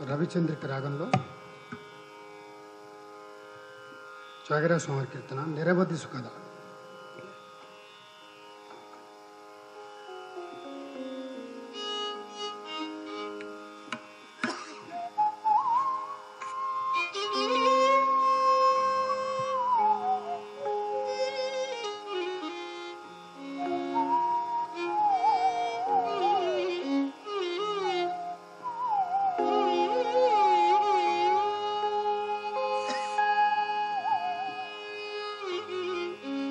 రవిచంద్రిక రాగంలో త్యాగరాజ స్వామి కీర్తన నిరవధి సుఖద Thank you.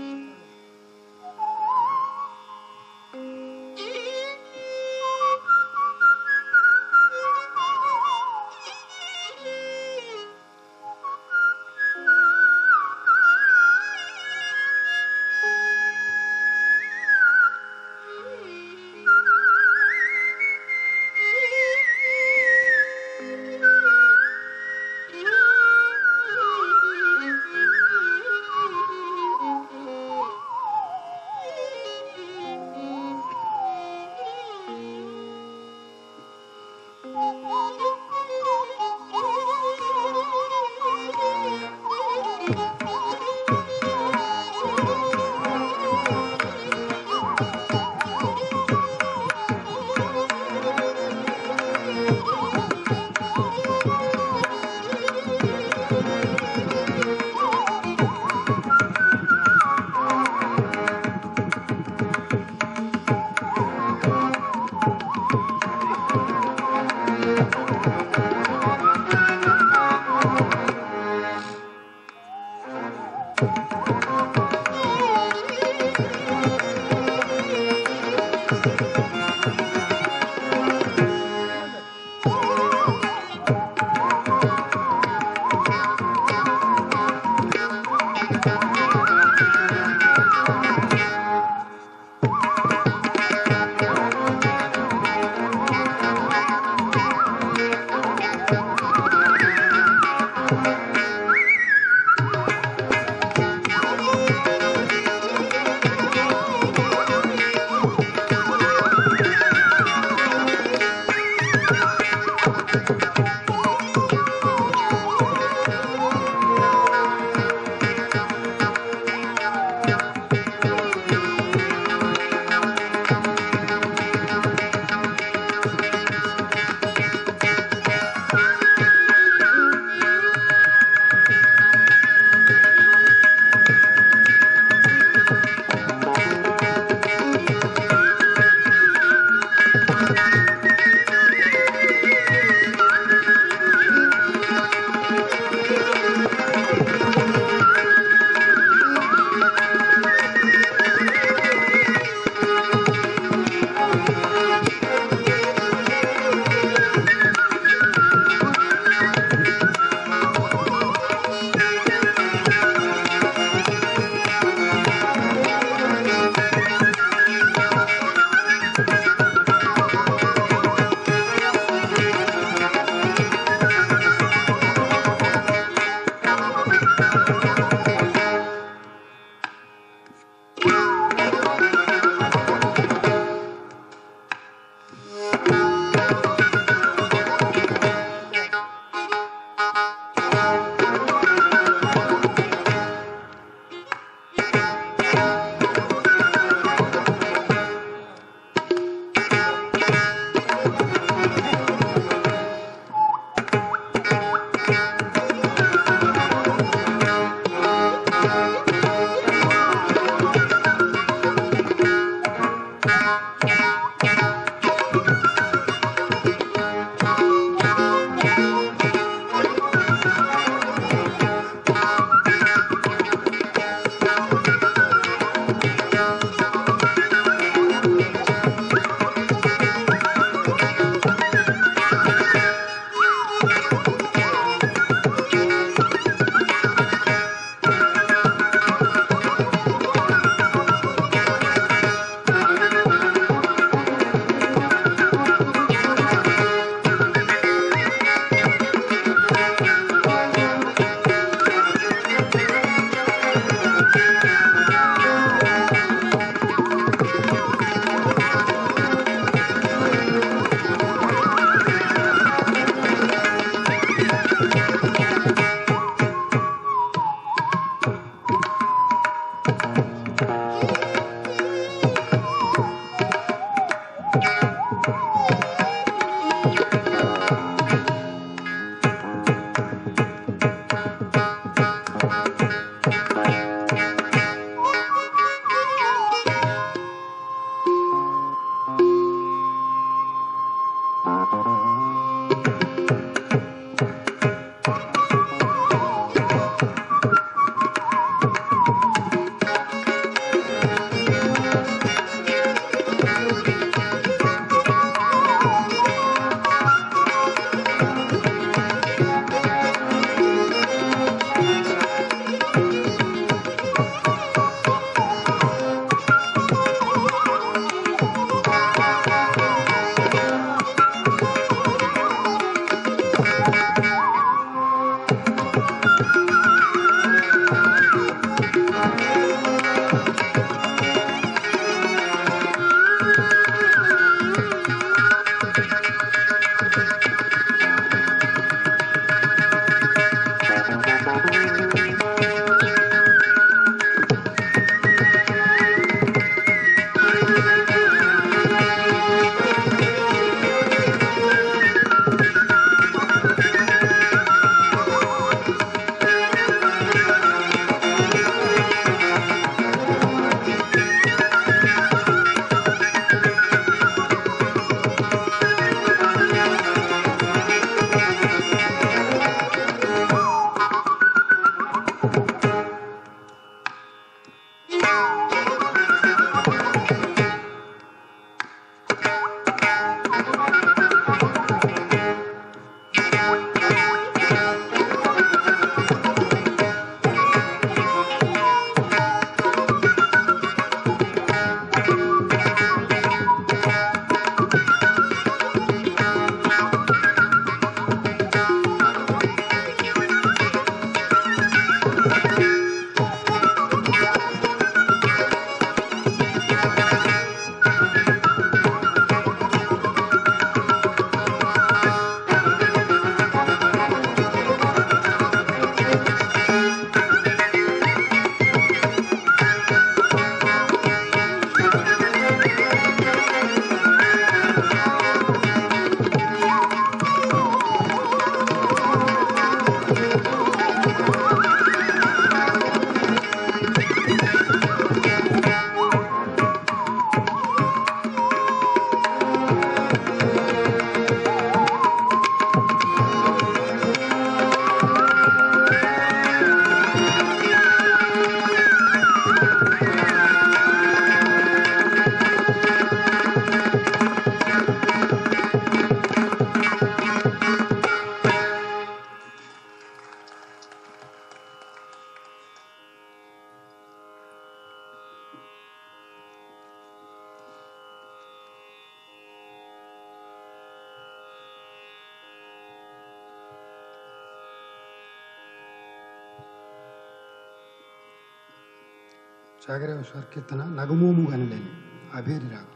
జాగరే స్వర కీర్తన నగమోము గనలేని అభేరి రాగం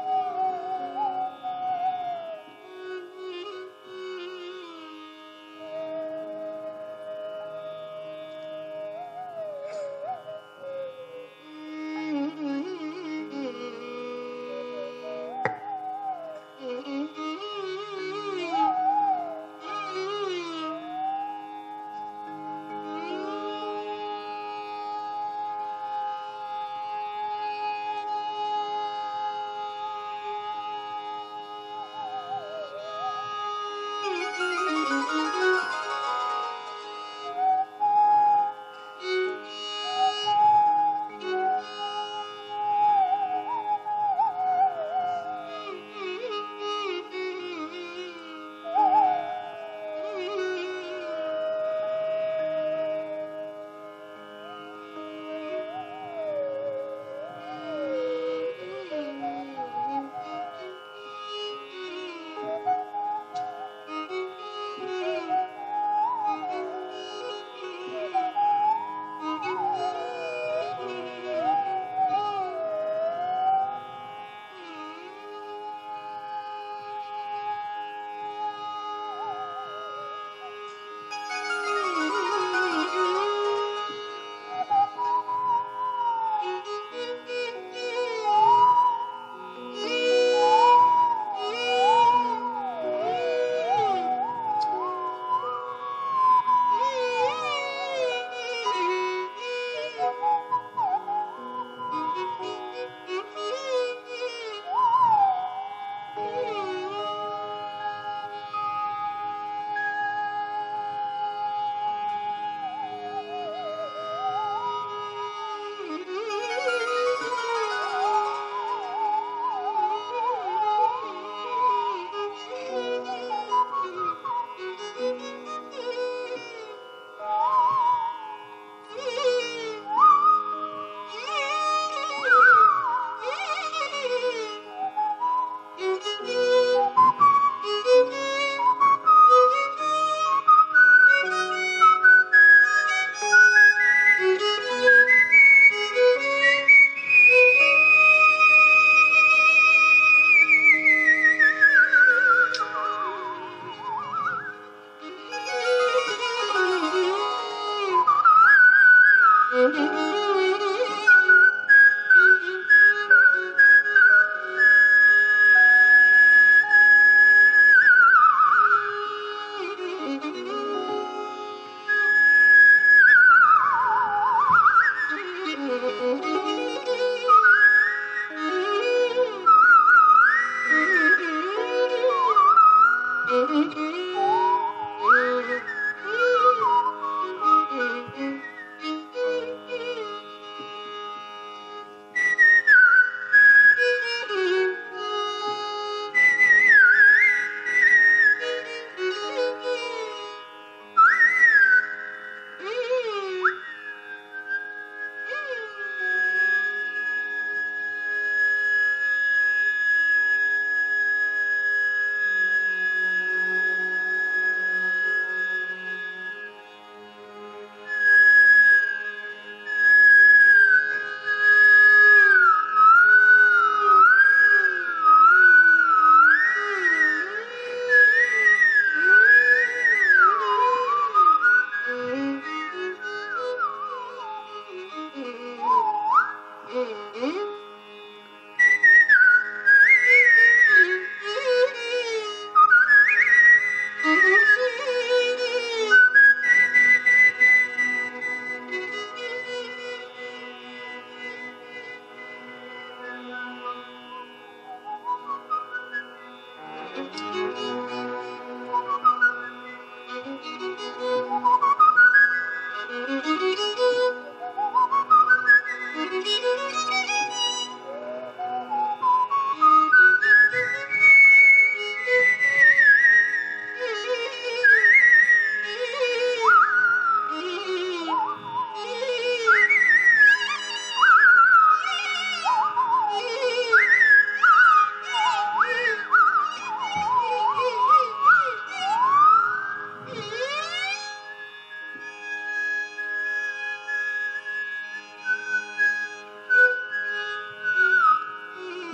Thank you.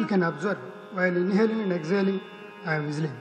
you can observe while inhaling and exhaling, I am whistling.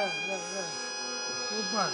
Super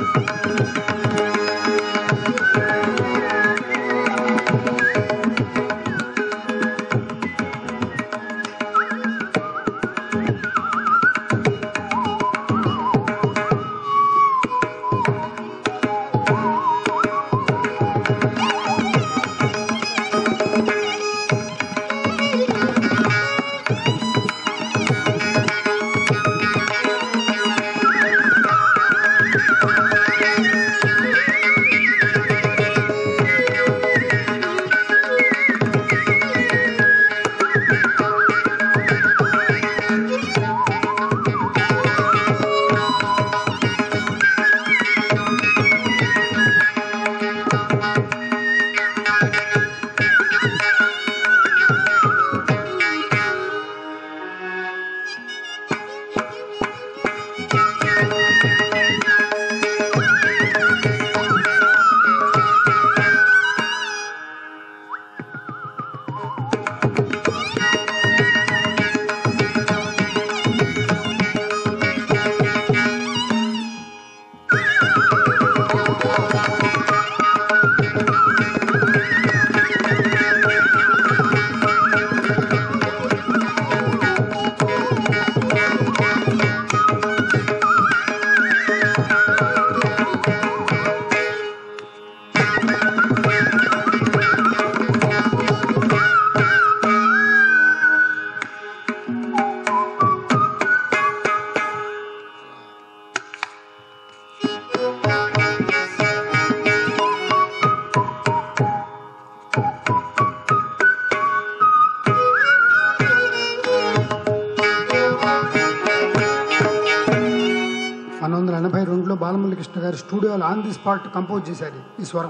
పంతొమ్మిది వందల ఎనభై రెండులో బాలమురళీకృష్ణ గారు స్టూడియోలో ఆన్ ది స్పాట్ కంపోజ్ చేశారు ఈ స్వరం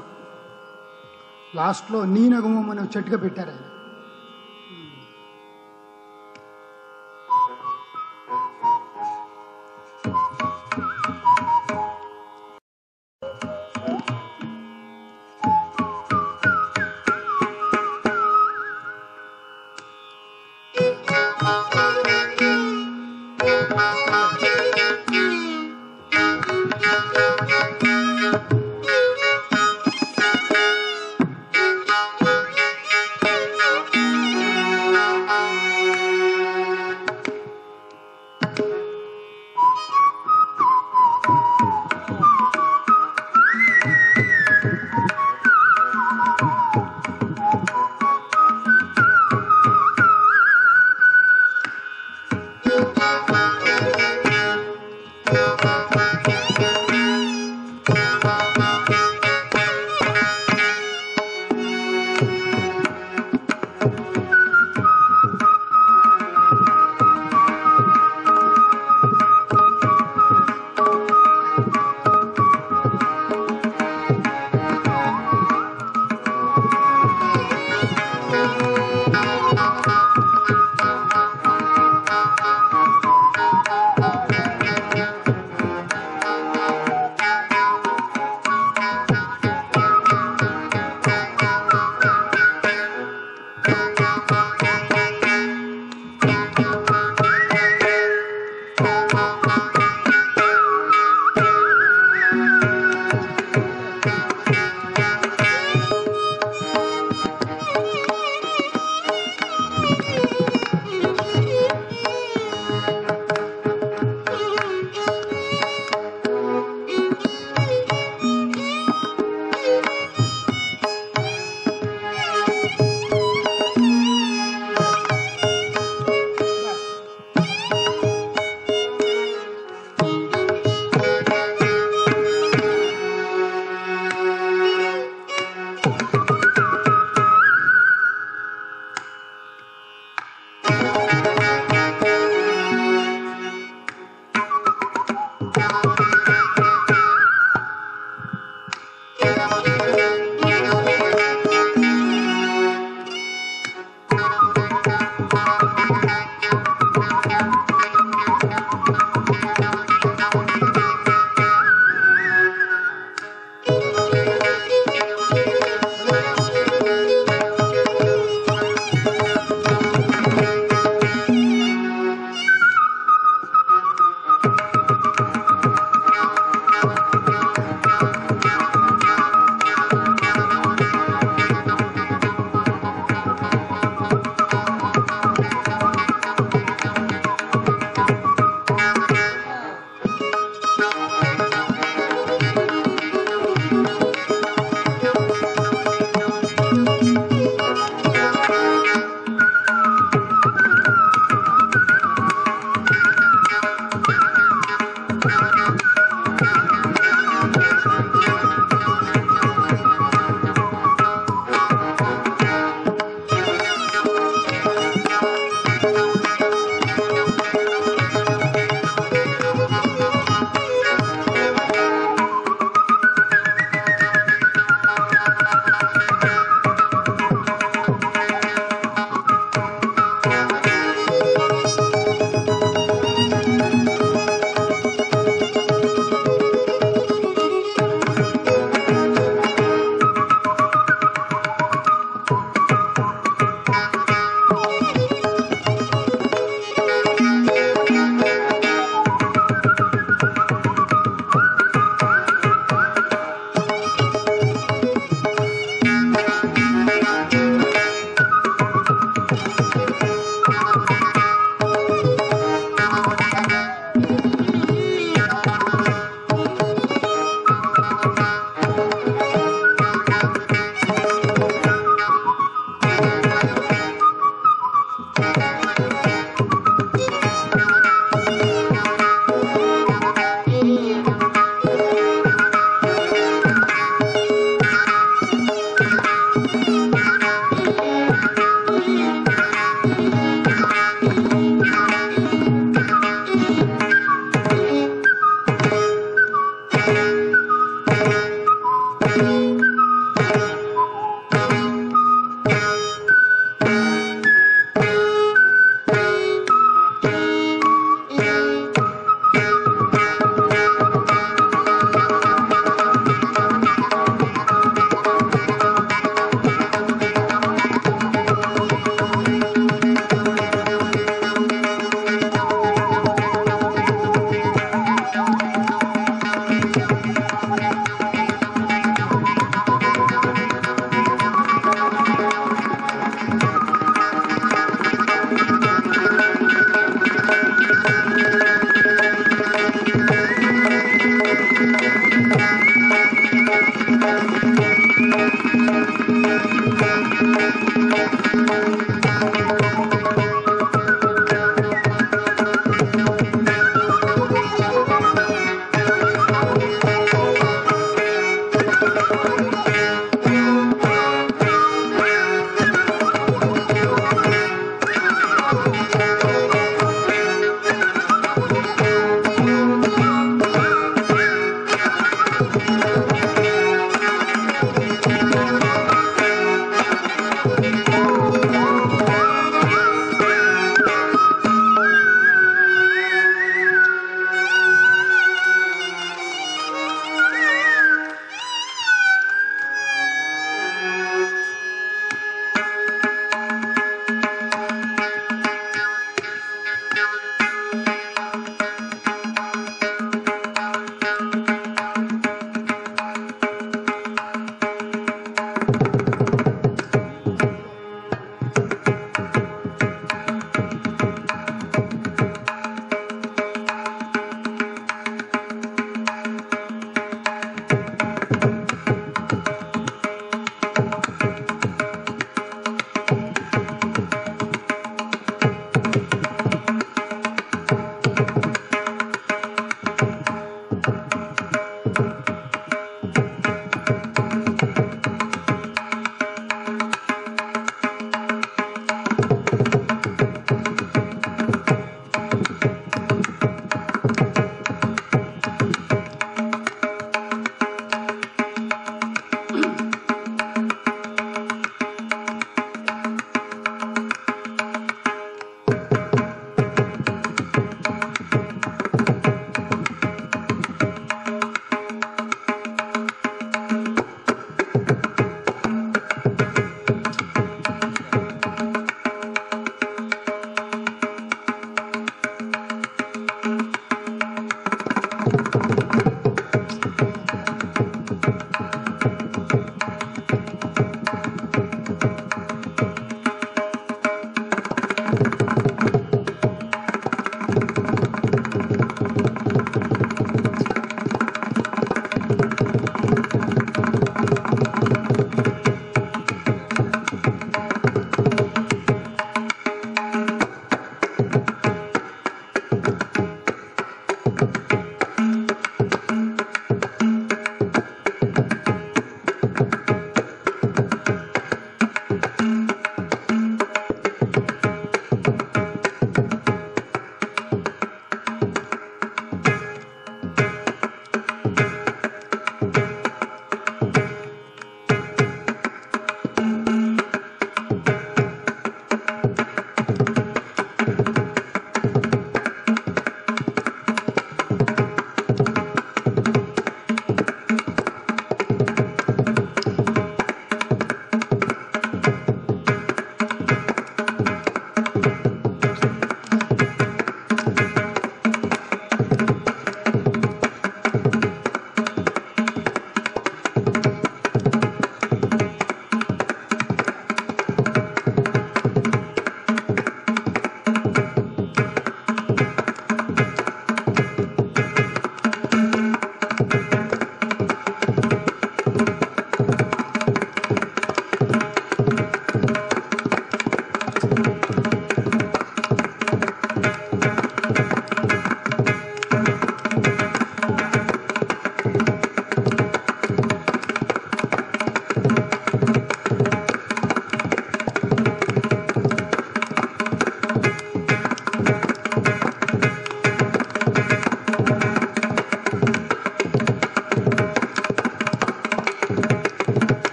లాస్ట్లో నీ నగమం అనే చెట్టుగా పెట్టారు ఆయన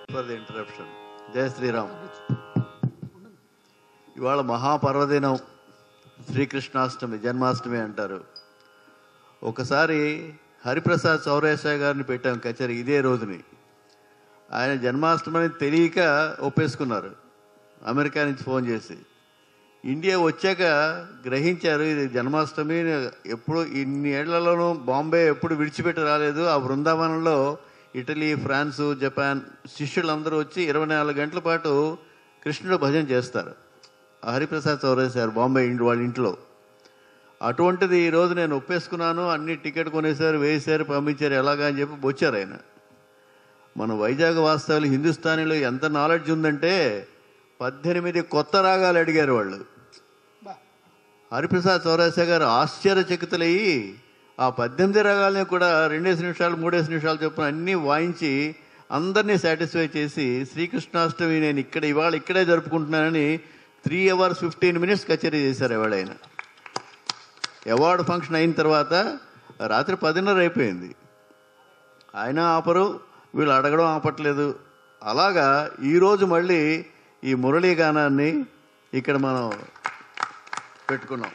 ఫర్ ది ఇంటరప్షన్ జయ శ్రీరామ్ ఇవాళ మహాపర్వదినం శ్రీకృష్ణాష్టమి జన్మాష్టమి అంటారు ఒకసారి హరిప్రసాద్ చౌరేశా గారిని పెట్టాం కచేరీ ఇదే రోజుని ఆయన జన్మాష్టమి అని తెలియక ఒప్పేసుకున్నారు అమెరికా నుంచి ఫోన్ చేసి ఇండియా వచ్చాక గ్రహించారు ఇది జన్మాష్టమి ఎప్పుడు ఇన్ని ఏళ్లలోనూ బాంబే ఎప్పుడు విడిచిపెట్టి రాలేదు ఆ బృందావనంలో ఇటలీ ఫ్రాన్సు జపాన్ శిష్యులందరూ వచ్చి ఇరవై నాలుగు గంటల పాటు కృష్ణుడు భజన చేస్తారు ఆ హరిప్రసాద్ చౌరేశారు బాంబే ఇంటి వాళ్ళ ఇంట్లో అటువంటిది ఈ రోజు నేను ఒప్పేసుకున్నాను అన్ని టికెట్ కొనేశారు వేశారు పంపించారు ఎలాగా అని చెప్పి వచ్చారు ఆయన మన వైజాగ్ వాస్తవాలు హిందుస్థానీలో ఎంత నాలెడ్జ్ ఉందంటే పద్దెనిమిది కొత్త రాగాలు అడిగారు వాళ్ళు బా హరిప్రసాద్ చౌరాసా గారు ఆశ్చర్యచకితులయ్యి ఆ పద్దెనిమిది రాగాలని కూడా రెండేసి నిమిషాలు మూడేసి నిమిషాలు చొప్పున అన్నీ వాయించి అందరినీ సాటిస్ఫై చేసి శ్రీకృష్ణాష్టమి నేను ఇక్కడ ఇవాళ ఇక్కడే జరుపుకుంటున్నానని త్రీ అవర్స్ ఫిఫ్టీన్ మినిట్స్ కచేరీ చేశారు ఇవాళ ఆయన అవార్డు ఫంక్షన్ అయిన తర్వాత రాత్రి పదిన్నర అయిపోయింది ఆయన ఆపరు వీళ్ళు అడగడం ఆపట్లేదు అలాగా ఈరోజు మళ్ళీ ఈ మురళీ గానాన్ని ఇక్కడ మనం పెట్టుకున్నాం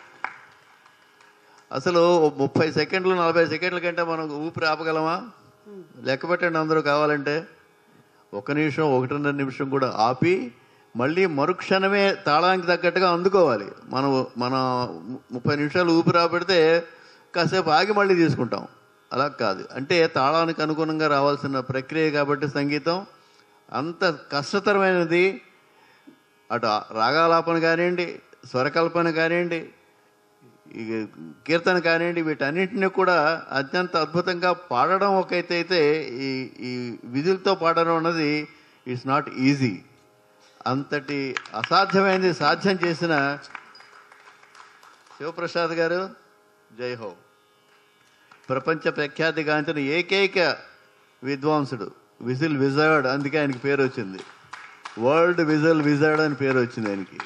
అసలు ఓ ముప్పై సెకండ్లు నలభై సెకండ్ల కంటే మనం ఊపిరి ఆపగలమా లెక్క పెట్టండి అందరూ కావాలంటే ఒక నిమిషం ఒకటిన్నర నిమిషం కూడా ఆపి మళ్ళీ మరుక్షణమే తాళానికి తగ్గట్టుగా అందుకోవాలి మనం మన ముప్పై నిమిషాలు ఊపిరి ఆపెడితే కాసేపు ఆగి మళ్ళీ తీసుకుంటాం అలా కాదు అంటే తాళానికి అనుగుణంగా రావాల్సిన ప్రక్రియ కాబట్టి సంగీతం అంత కష్టతరమైనది అటు రాగాలాపన కానివ్వండి స్వరకల్పన కానివ్వండి ఈ కీర్తన కానివ్వండి వీటన్నింటినీ కూడా అత్యంత అద్భుతంగా పాడడం ఒక ఎత్తు అయితే ఈ ఈ విధులతో పాడడం అన్నది ఇట్స్ నాట్ ఈజీ అంతటి అసాధ్యమైనది సాధ్యం చేసిన శివప్రసాద్ గారు జై హో ప్రపంచ ప్రఖ్యాతిగాంచిన ఏకైక విద్వాంసుడు విజిల్ విజర్డ్ అందుకే ఆయనకి పేరు వచ్చింది వరల్డ్ విజిల్ విజర్డ్ అని పేరు వచ్చింది ఆయనకి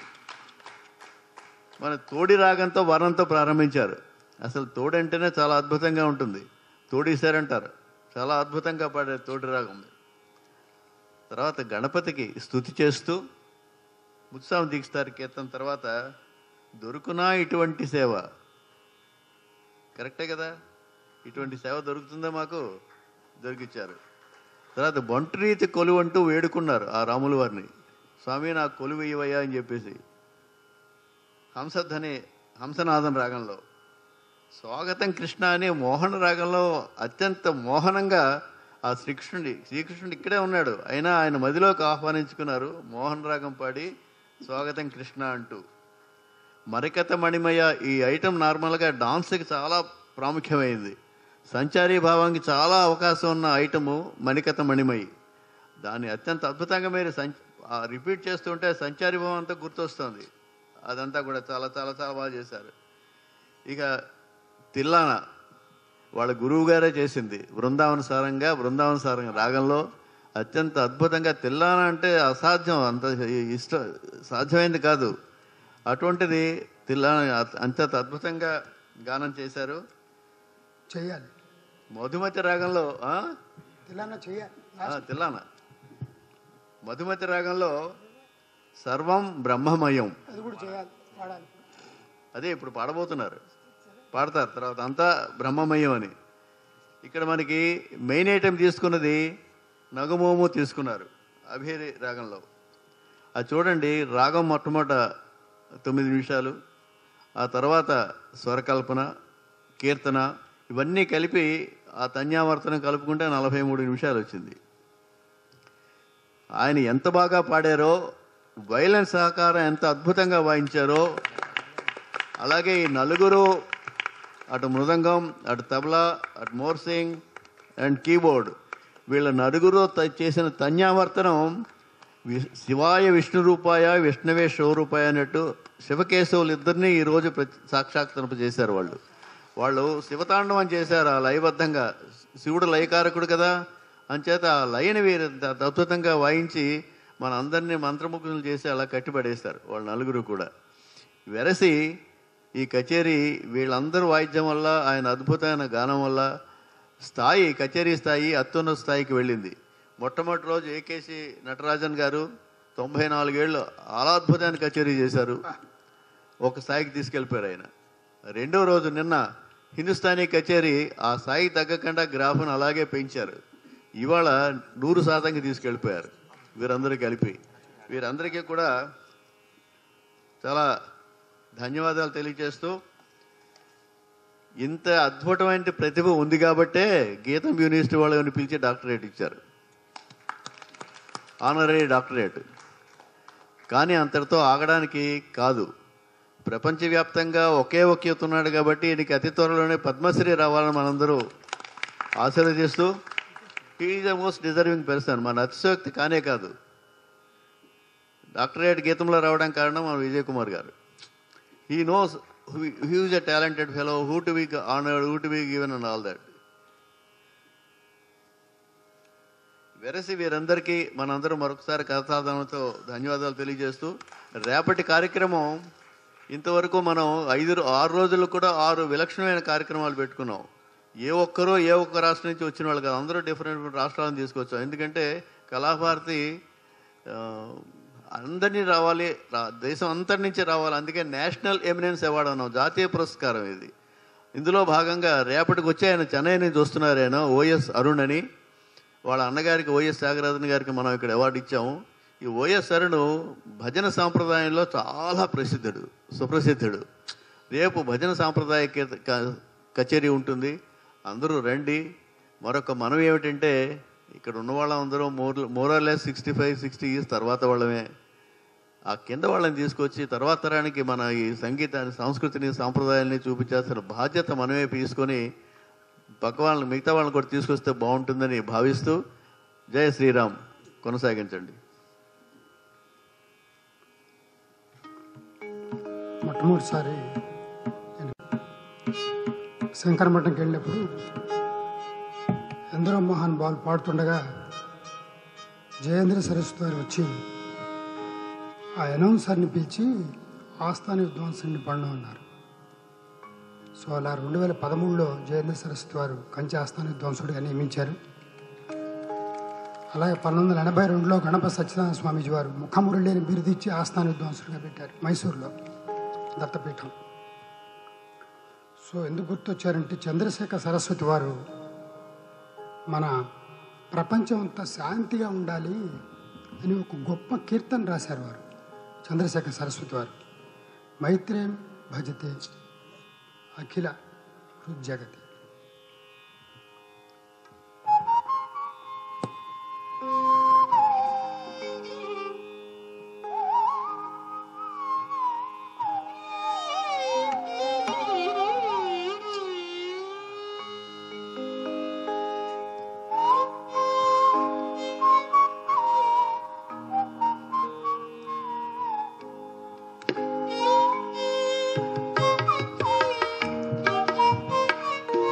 మన తోడి రాగంతో వరంతో ప్రారంభించారు అసలు తోడు అంటేనే చాలా అద్భుతంగా ఉంటుంది తోడేశారంటారు చాలా అద్భుతంగా పాడే తోడి రాగం తర్వాత గణపతికి స్తుతి చేస్తూ ఉత్సాహం దీక్షిస్తారు కీర్తన తర్వాత దొరుకునా ఇటువంటి సేవ కరెక్టే కదా ఇటువంటి సేవ దొరుకుతుందా మాకు దొరికిచ్చారు తర్వాత బంటురీతి కొలువు అంటూ వేడుకున్నారు ఆ రాముల వారిని స్వామి నాకు కొలువు ఇవ్వయ్యా అని చెప్పేసి హంసధ్వని హంసనాథన్ రాగంలో స్వాగతం కృష్ణ అనే మోహన రాగంలో అత్యంత మోహనంగా ఆ శ్రీకృష్ణుడి శ్రీకృష్ణుడు ఇక్కడే ఉన్నాడు అయినా ఆయన మదిలోకి ఆహ్వానించుకున్నారు మోహన్ రాగం పాడి స్వాగతం కృష్ణ అంటూ మరికత మణిమయ ఈ ఐటెం నార్మల్గా డాన్స్కి చాలా ప్రాముఖ్యమైంది సంచారీ భావానికి చాలా అవకాశం ఉన్న ఐటము మణికత మణిమయి దాన్ని అత్యంత అద్భుతంగా మీరు సంచ రిపీట్ చేస్తుంటే సంచారీ భావం అంతా గుర్తొస్తుంది అదంతా కూడా చాలా చాలా చాలా బాగా చేశారు ఇక తిల్లాన వాళ్ళ గురువు గారే చేసింది బృందావన సారంగా బృందావన సారంగా రాగంలో అత్యంత అద్భుతంగా తిల్లాన అంటే అసాధ్యం అంత ఇష్ట సాధ్యమైంది కాదు అటువంటిది తిల్లాన అత్యంత అద్భుతంగా గానం చేశారు చెయ్యాలి మధుమతి రాగంలో ఆ? తెలంగాణ చెయ్యాలి ఆ, తిల్లాన మధుమతి రాగంలో సర్వం బ్రహ్మమయం అది కూడా చేయాలి వాడాలి అదే ఇప్పుడు పాడబోతున్నారు పాడతారు తర్వాత అంతా బ్రహ్మమయం అని ఇక్కడ మనకి మెయిన్ ఐటెం తీసుకున్నది నగమోము తీసుకున్నారు అభిరి రాగంలో అది చూడండి రాగం మొట్టమొదట తొమ్మిది నిమిషాలు ఆ తర్వాత స్వరకల్పన కీర్తన ఇవన్నీ కలిపి ఆ తన్యావర్తనం కలుపుకుంటే నలభై మూడు నిమిషాలు వచ్చింది ఆయన ఎంత బాగా పాడారో వైలెన్స్ సహకారం ఎంత అద్భుతంగా వాయించారో అలాగే ఈ నలుగురు అటు మృదంగం అటు తబలా అటు మోర్సింగ్ అండ్ కీబోర్డ్ వీళ్ళ నలుగురు త- చేసిన తన్యావర్తనం వి- శివాయ విష్ణు రూపాయ విష్ణవే శివరూపాయ అన్నట్టు శివకేశవులు ఇద్దరిని ఈరోజు ప్రతి సాక్షాత్కరింప చేశారు వాళ్ళు వాళ్ళు శివతాండవం చేశారు ఆ లయబద్ధంగా శివుడు లయకారకుడు కదా అంచేత ఆ లయని వీరు ద- అద్భుతంగా వాయించి మన అందరినీ మంత్రముగ్ధులు చేసి అలా కట్టిపడేస్తారు వాళ్ళ నలుగురు కూడా వెరసి ఈ కచేరీ వీళ్ళందరూ వాయిద్యం వల్ల ఆయన అద్భుతమైన గానం వల్ల స్థాయి కచేరీ స్థాయి అత్యున్నత స్థాయికి వెళ్ళింది మొట్టమొదటి రోజు ఏకేసి నటరాజన్ గారు తొంభై నాలుగేళ్ళు ఆలాద్భుతాన్ని కచేరీ చేశారు ఒక స్థాయికి తీసుకెళ్ళిపోయారు ఆయన రెండో రోజు నిన్న హిందుస్థానీ కచేరీ ఆ స్థాయికి తగ్గకుండా గ్రాఫ్ను అలాగే పెంచారు ఇవాళ నూరు శాతంకి తీసుకెళ్ళిపోయారు వీరందరూ కలిపి వీరందరికీ కూడా చాలా ధన్యవాదాలు తెలియజేస్తూ ఇంత అద్భుతమైన ప్రతిభ ఉంది కాబట్టే గీతం యూనివర్సిటీ వాళ్ళని పిలిచి డాక్టరేట్ ఇచ్చారు ఆనరీ డాక్టరేట్ కానీ అంతటితో ఆగడానికి కాదు ప్రపంచవ్యాప్తంగా ఒకే ఒకే ఉన్నాడు కాబట్టి ఈయనకి అతి త్వరలోనే పద్మశ్రీ రావాలని మనందరూ ఆశీర్వదిస్తూ is the most deserving person మన అతిశయోక్తి కానే కాదు డాక్టరేట్ గీతంలో రావడం కారణం మన విజయ్ కుమార్ గారు he knows huge a talented fellow who to be honoured who to be given and all that వెరసి వీరందరికీ మనందరూ మరొకసారి కథాదానంతో ధన్యవాదాలు తెలియజేస్తూ రేపటి కార్యక్రమం ఇంతవరకు మనం ఐదు ఆరు రోజులు కూడా ఆరు విలక్షణమైన కార్యక్రమాలు పెట్టుకున్నాం ఏ ఒక్కరో ఏ ఒక్క రాష్ట్రం నుంచి వచ్చిన వాళ్ళు కాదు అందరూ డిఫరెంట్ రాష్ట్రాలను తీసుకొచ్చాం ఎందుకంటే కళాభారతి ఆ, అందరినీ రావాలి రా- దేశం అంతటి నుంచి రావాలి అందుకే నేషనల్ ఎమినెన్స్ అవార్డు అన్నాం జాతీయ పురస్కారం ఇది ఇందులో భాగంగా రేపటికి వచ్చి ఆయన చెన్నై నుంచి వస్తున్నారు ఆయన ఓఎస్ అరుణ్ అని వాళ్ళ అన్నగారికి వైఎస్ త్యాగరాజన్ గారికి మనం ఇక్కడ అవార్డు ఇచ్చాము ఈ వైఎస్ అరుణ్ భజన సాంప్రదాయంలో చాలా ప్రసిద్ధుడు సుప్రసిద్ధుడు రేపు భజన సాంప్రదాయ కీర్త- క- కచేరీ ఉంటుంది అందరూ రండి మరొక మనం ఏమిటంటే ఇక్కడ ఉన్న వాళ్ళందరూ మోర్ మోరల్లెస్ సిక్స్టీ ఫైవ్ సిక్స్టీ ఇయర్స్ తర్వాత వాళ్ళమే ఆ కింద వాళ్ళని తీసుకొచ్చి తర్వాత తరానికి మన ఈ సంగీతాన్ని సంస్కృతిని సాంప్రదాయాల్ని చూపించాల్సిన బాధ్యత మనమే తీసుకొని పక్క వాళ్ళని మిగతా వాళ్ళని కూడా తీసుకొస్తే బాగుంటుందని భావిస్తూ జయ శ్రీరామ్ కొనసాగించండి మొట్టమొదటిసారి నేను శంకర మఠంకి వెళ్ళినప్పుడు ఎందరో మహాన్ బాల్ పాడుతుండగా జయేంద్ర సరస్వతి వారు వచ్చి ఆ అనౌన్సర్ని పిలిచి ఆస్థాన విద్వాంసుని పండు అన్నారు సో అలా రెండు వేల పదమూడులో జయేంద్ర సరస్వతి వారు కంచి ఆస్థాన విద్వాంసుడిగా నియమించారు అలాగే పంతొమ్మిది వందల ఎనభై రెండులో గణపతి సత్యనారాయణ స్వామీజీ వారు ముఖమురళిని బిరుదిచ్చి ఆస్థాన విద్వాంసుడిగా పెట్టారు మైసూరులో దత్తపీఠం సో ఎందుకు గుర్తొచ్చారంటే చంద్రశేఖర సరస్వతి వారు మన ప్రపంచం అంతా శాంతిగా ఉండాలి అని ఒక గొప్ప కీర్తన రాశారు వారు చంద్రశేఖర సరస్వతి వారు మైత్రేయం భజతే అఖిల జగతి Thank you.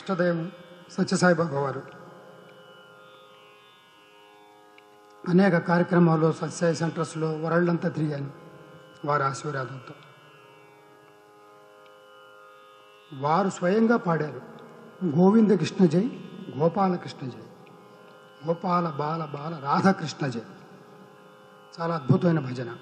ఇష్టదైవం సత్యసాయిబాబా వారు అనేక కార్యక్రమాల్లో సత్యసాయి సెంటర్స్లో వరల్డ్ అంతా తిరిగాను వారి ఆశీర్వాదంతో వారు స్వయంగా పాడారు గోవింద కృష్ణ జై గోపాలకృష్ణ జై గోపాల బాల బాల రాధాకృష్ణ జై చాలా అద్భుతమైన భజన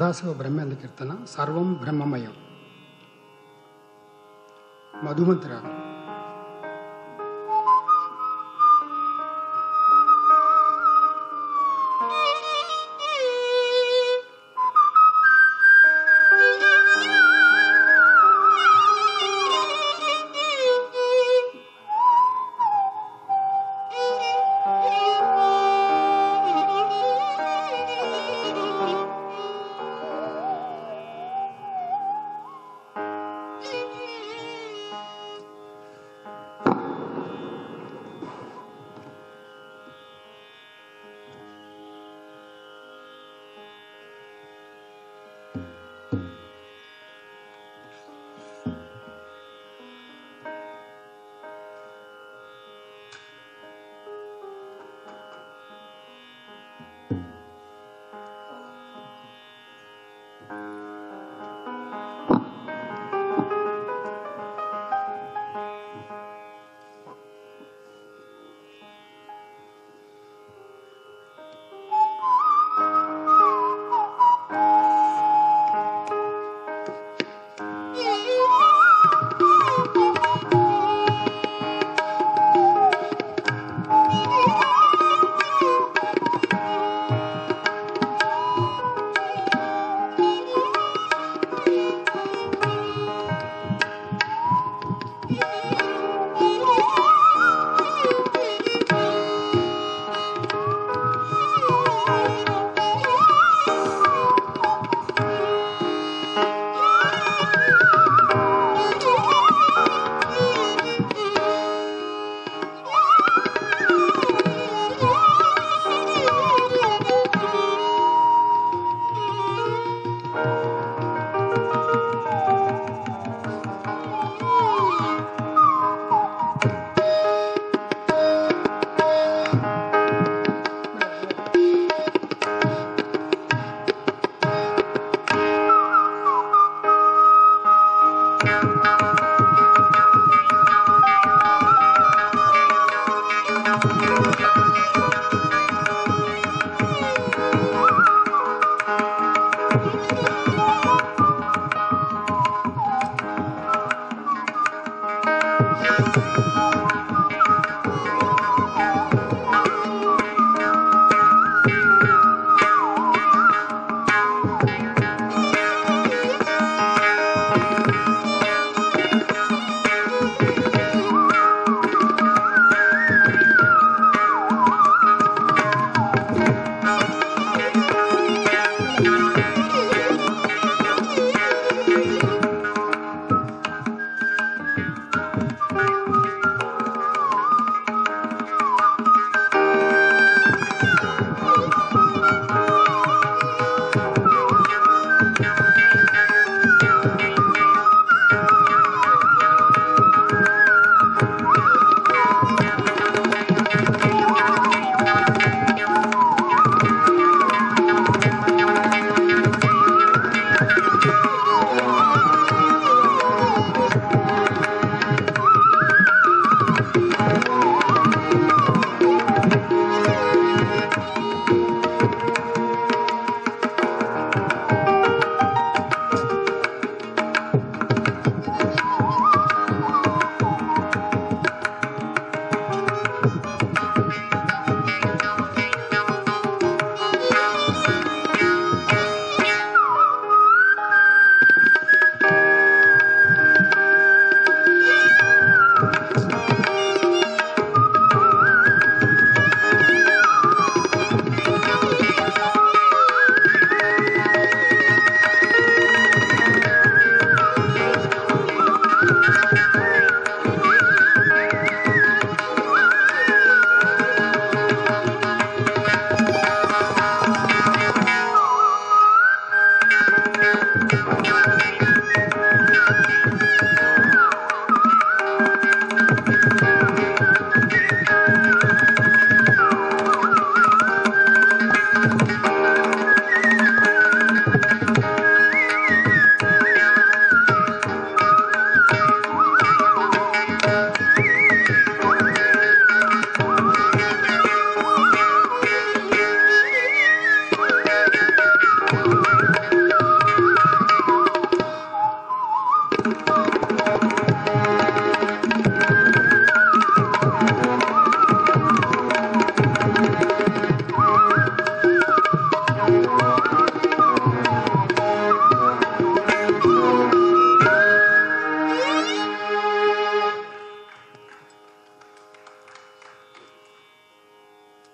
సదాశివ బ్రహ్మేంద్ర కీర్తన సర్వం బ్రహ్మమయం మధుమంతి రాగం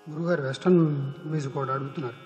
గురుగారు వెస్టర్న్ మ్యూజిక్ కూడా అడుగుతున్నారు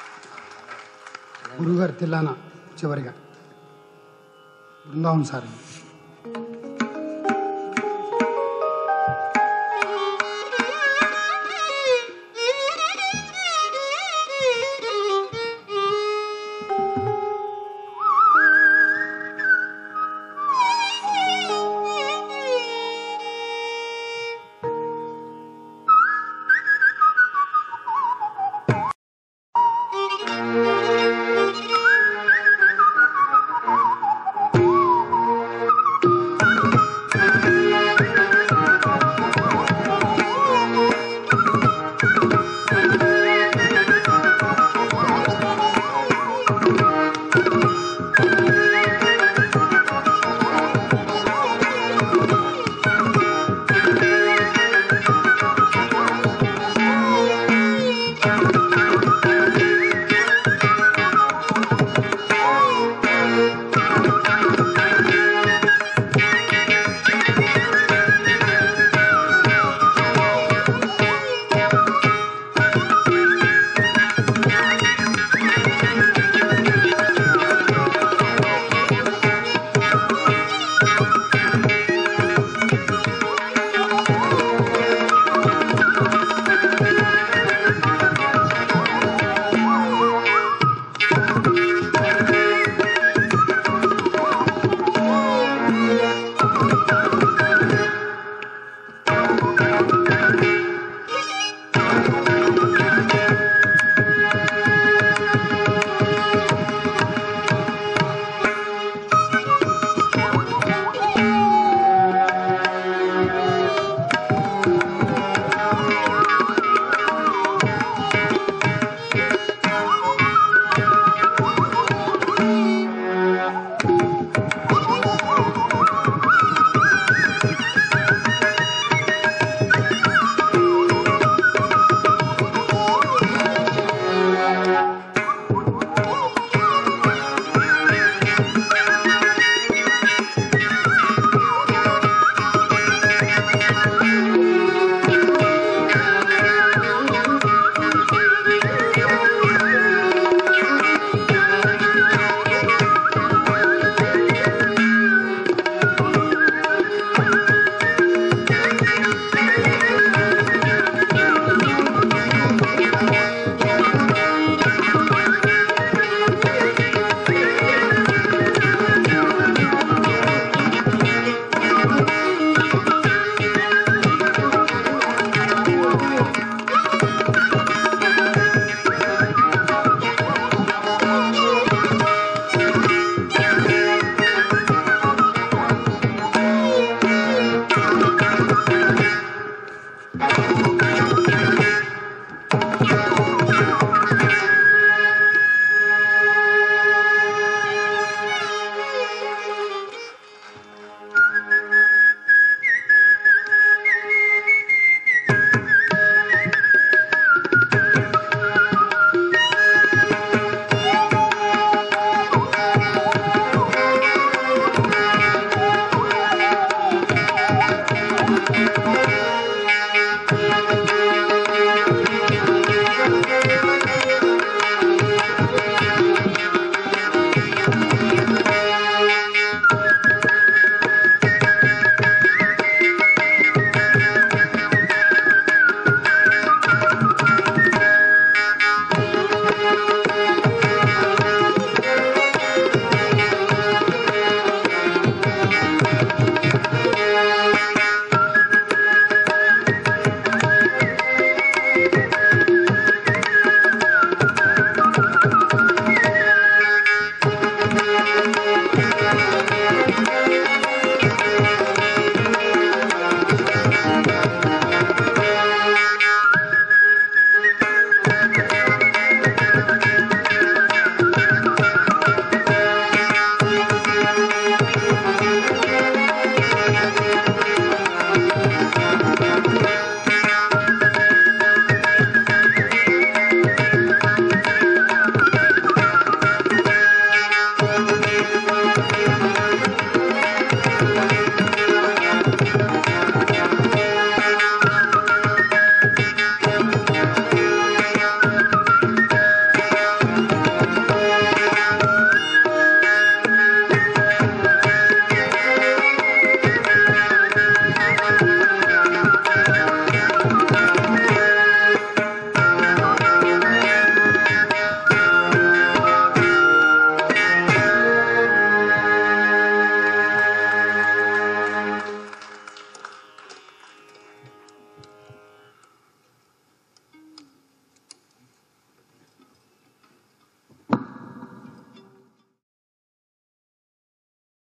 గురుగారు తిల్లాన చివరిగా బృందావన్ సార్